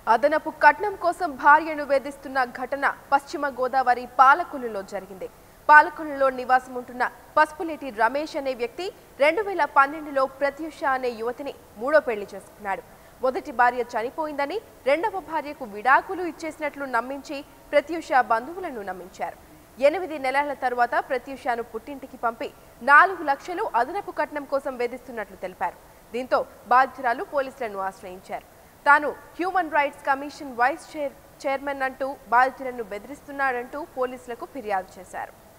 అదనపు కట్నం కోసం భార్యను వేధిస్తున్న ఘటన పశ్చిమ గోదావరి పాలకొల్లులో జరిగింది పాలకొల్లులో నివాసం ఉంటున్న పసుపులేటి రమేష్ అనే వ్యక్తి రెండు వేల పన్నెండులో ప్రత్యూష అనే యువతిని మూడో పెళ్లి చేసుకున్నాడు మొదటి భార్య చనిపోయిందని రెండవ భార్యకు విడాకులు ఇచ్చేసినట్లు నమ్మించి ప్రత్యూష బంధువులను నమ్మించారు ఎనిమిది నెలల తరువాత ప్రత్యూషను పుట్టింటికి పంపి నాలుగు లక్షలు అదనపు కట్నం కోసం వేధిస్తున్నట్లు తెలిపారు దీంతో బాధితురాలు పోలీసులను ఆశ్రయించారు తాను human rights commission vice chair chairman అంటూ బాధితులను బెదిరిస్తున్నాడంటూ పోలీసులకు ఫిర్యాదు చేశారు